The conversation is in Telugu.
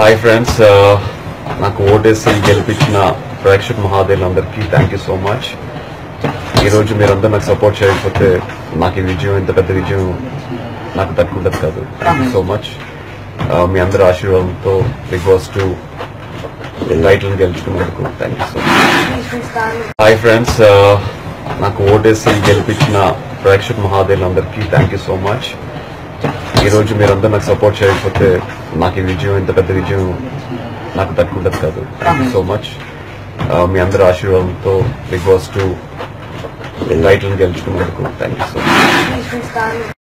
హాయ్ ఫ్రెండ్స్ నాకు ఓటేసి గెలిపించిన ప్రేక్షక మహాదేవులందరికీ థ్యాంక్ యూ సో మచ్ ఈరోజు మీరందరూ నాకు సపోర్ట్ చేయకపోతే నాకు ఈ విజయం ఇంత పెద్ద విజయం నాకు తట్టుకుంటుంది కాదు థ్యాంక్ యూ సో మచ్ మీ అందరి ఆశీర్వాదంతో బిగ్ బాస్ టూ టైటిల్ గెలుచుకున్నందుకు thank you so much hi friends నాకు ఓటేసి గెలిపించిన ప్రేక్షక మహాదేవులందరికీ థ్యాంక్ యూ సో మచ్ ఈరోజు మీరందరూ నాకు సపోర్ట్ చేయకపోతే నాకు ఈ విజయం ఇంత పెద్ద విజయం నాకు తట్టుకుంటుంది కాదు థ్యాంక్ యూ సో మచ్ మీ అందరి ఆశీర్వాదంతో బిగ్ బాస్ టూ టైటిల్ గెలుచుకున్నందుకు థ్యాంక్ యూ సో మచ్